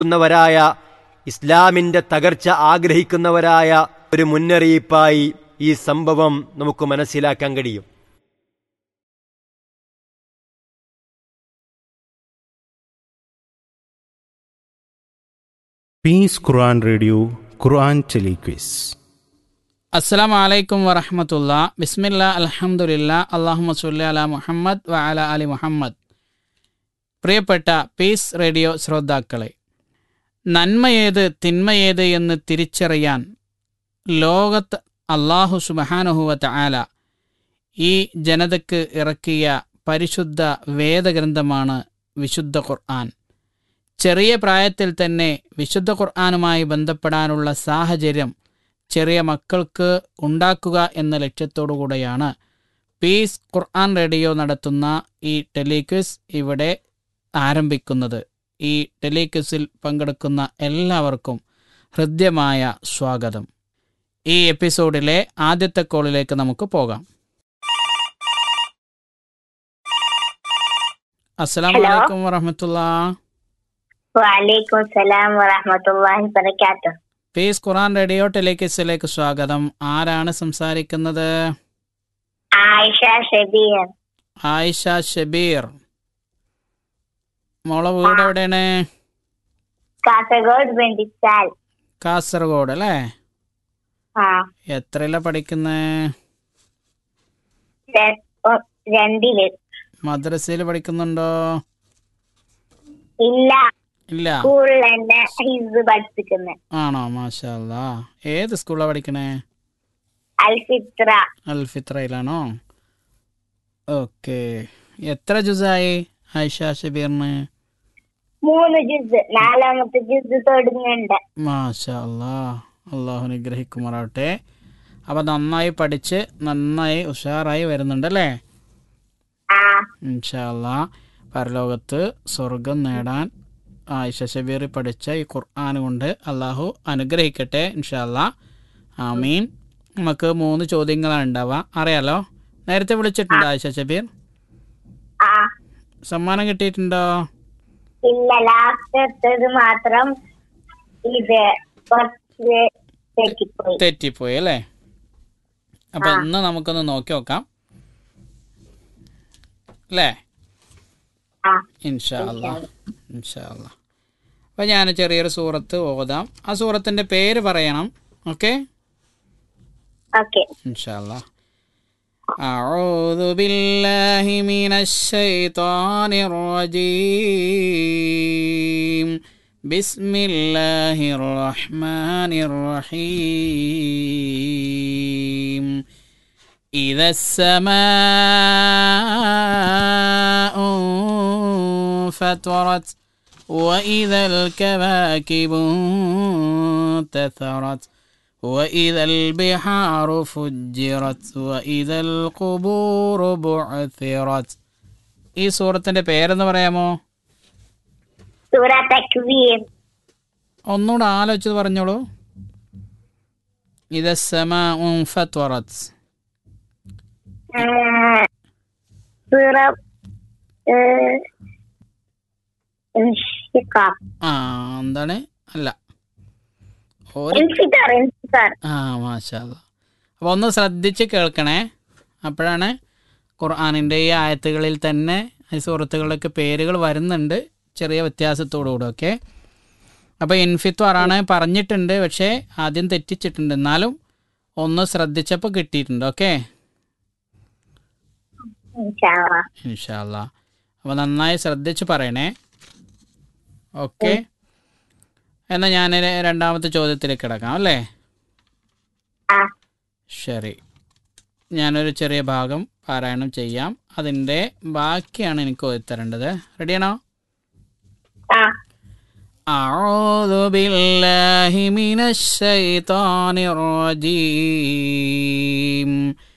ക്കുന്നവരായ ഇസ്ലാമിന്റെ തകർച്ച ആഗ്രഹിക്കുന്നവരായ ഒരു മുന്നറിയിപ്പായി ഈ സംഭവം നമുക്ക് മനസ്സിലാക്കാൻ കഴിയും peace Quran radio Quran telequiz അസ്സലാം വലൈക്കും വറഹമത്തുള്ള ബിസ്മില്ല അൽഹംദുലില്ല അള്ളാഹു സുല്ലി അല മുഹമ്മദ് വ അല അലി മുഹമ്മദ് പ്രിയപ്പെട്ട പീസ് റേഡിയോ ശ്രോതാക്കളെ നന്മയേത് തിന്മയേത് എന്ന് തിരിച്ചറിയാൻ ലോകത്ത് അള്ളാഹു സുബഹാനുഹുവത്ത് ആല ഈ ജനതയ്ക്ക് ഇറക്കിയ പരിശുദ്ധ വേദഗ്രന്ഥമാണ് വിശുദ്ധ ഖുർആൻ ചെറിയ പ്രായത്തിൽ തന്നെ വിശുദ്ധ ഖുർആനുമായി ബന്ധപ്പെടാനുള്ള സാഹചര്യം ചെറിയ മക്കൾക്ക് ഉണ്ടാക്കുക എന്ന ലക്ഷ്യത്തോടു കൂടെയാണ് പീസ് ഖുർആൻ റേഡിയോ നടത്തുന്ന ഈ ടെലിക്വിസ് ഇവിടെ ആരംഭിക്കുന്നത് ഈ ടെലിക്വിസിൽ പങ്കെടുക്കുന്ന എല്ലാവർക്കും ഹൃദ്യമായ സ്വാഗതം ഈ എപ്പിസോഡിലെ ആദ്യത്തെ കോളിലേക്ക് നമുക്ക് പോകാം അസ്സലാം Hello. വലൈക്കും വറഹമത്തുള്ള വലൈക്കും സലാം വറഹമത്തുള്ളാഹി വബറകാതുഹു പീസ് ഖുർആൻ റേഡിയോ ടെലിക്വിസിലേക്ക് സ്വാഗതം ആരാണ് സംസാരിക്കുന്നത് ആയിഷ ഷബീർ ആയിഷ ഷബീർ മോളെ വീട് എവിടെയാണ് കാസർഗോഡ് ബന്ധിച്ചാൽ കാസർഗോഡ് അല്ലേ ആ എത്രയില പഠിക്കുന്നേ ര- ഒ- രണ്ടില് മദ്രസയിൽ പഠിക്കുന്നുണ്ടോ ഇല്ല ഇല്ല സ്കൂളിൽ തന്നെ ഹിസ് പഠിപ്പിക്കുന്നത് ആണോ മാഷാ അല്ലാ ഏത് സ്കൂളിലാണ് പഠിക്കണേ അൽഫിത്ര അൽഫിത്രയിലാണോ ഓക്കെ എത്ര ജുസായി ആയിഷ ഷബീറിന് മൂന്ന് ജിസ് നാലാമത്തെ ജിസ് തുടങ്ങുന്നുണ്ട് മാഷാ അല്ലാ അള്ളാഹു അനുഗ്രഹിക്കുമാറാവട്ടെ അപ്പം നന്നായി പഠിച്ച് നന്നായി ഉഷാറായി വരുന്നുണ്ടല്ലേ ആ ഇൻഷാല്ല പരലോകത്ത് സ്വർഗം നേടാൻ ആയിഷ ഷബീർ പഠിച്ച ഈ ഖുർആൻ കൊണ്ട് അള്ളാഹു അനുഗ്രഹിക്കട്ടെ ഇൻഷാല്ല ആമീൻ നമുക്ക് മൂന്ന് ചോദ്യങ്ങളാണ് ഉണ്ടാവുക അറിയാലോ നേരത്തെ വിളിച്ചിട്ടുണ്ടോ ആയിഷ ഷബീർ ആ സമ്മാനം കിട്ടിയിട്ടുണ്ടോ ഇല്ല ലാസ്റ്റ് എടുത്തത് മാത്രം ഇത് കുറച്ച് തെറ്റിപ്പോയി തെറ്റിപ്പോയി അല്ലേ അപ്പൊ ഇന്ന് നമുക്കൊന്ന് നോക്കി നോക്കാം അല്ലേ ആ ഇൻഷാ അല്ലാ ഇൻഷാ അല്ലാ അപ്പോൾ ഞാൻ ചെറിയൊരു സൂറത്ത് ഓതാം ആ സൂറത്തിൻ്റെ പേര് പറയണം ഓക്കെ ഓക്കെ إن شاء الله أعوذ بالله من الشيطان الرجيم بسم الله الرحمن الرحيم إذا السماء انفطرت وإذا الكواكب انتثرت وإذا البحار فجرت وإذا القبور بعثرت ഈ സൂറത്തിന്റെ പേരെന്ന് പറയാമോ സൂറ തക്വീർ ഒന്നുകൂടെ ആലോചിച്ച് പറഞ്ഞോളൂ ഇത് ഫത്വറത്ത് സൂറ ഇൻഷിഖാഖ് ആ എന്താണ് അല്ല ഒരു ഇൻഫിത്തർ ഇൻഫിത്തർ ആ മാഷാല്ല അപ്പോൾ ഒന്ന് ശ്രദ്ധിച്ച് കേൾക്കണേ അപ്പോഴാണ് ഖുർആാനിൻ്റെ ഈ ആയത്തുകളിൽ തന്നെ ഈ സുഹൃത്തുക്കളുടെയൊക്കെ പേരുകൾ വരുന്നുണ്ട് ചെറിയ വ്യത്യാസത്തോടുകൂടെ ഓക്കെ അപ്പോൾ ഇൻഫിത്വാറാണ് പറഞ്ഞിട്ടുണ്ട് പക്ഷേ ആദ്യം തെറ്റിച്ചിട്ടുണ്ട് എന്നാലും ഒന്ന് ശ്രദ്ധിച്ചപ്പോൾ കിട്ടിയിട്ടുണ്ട് ഓക്കെ ഇൻഷാല്ലാ ഇൻഷാല്ല അപ്പോൾ നന്നായി ശ്രദ്ധിച്ച് പറയണേ ഓക്കെ എന്നാൽ ഞാൻ രണ്ടാമത്തെ ചോദ്യത്തിലേക്ക് കിടക്കാം അല്ലേ ആ ശരി ഞാനൊരു ചെറിയ ഭാഗം പാരായണം ചെയ്യാം അതിൻ്റെ ബാക്കിയാണ് എനിക്ക് ഓതിത്തരേണ്ടത് റെഡിയാണോ ആ أعوذ بالله من الشيطان الرجيم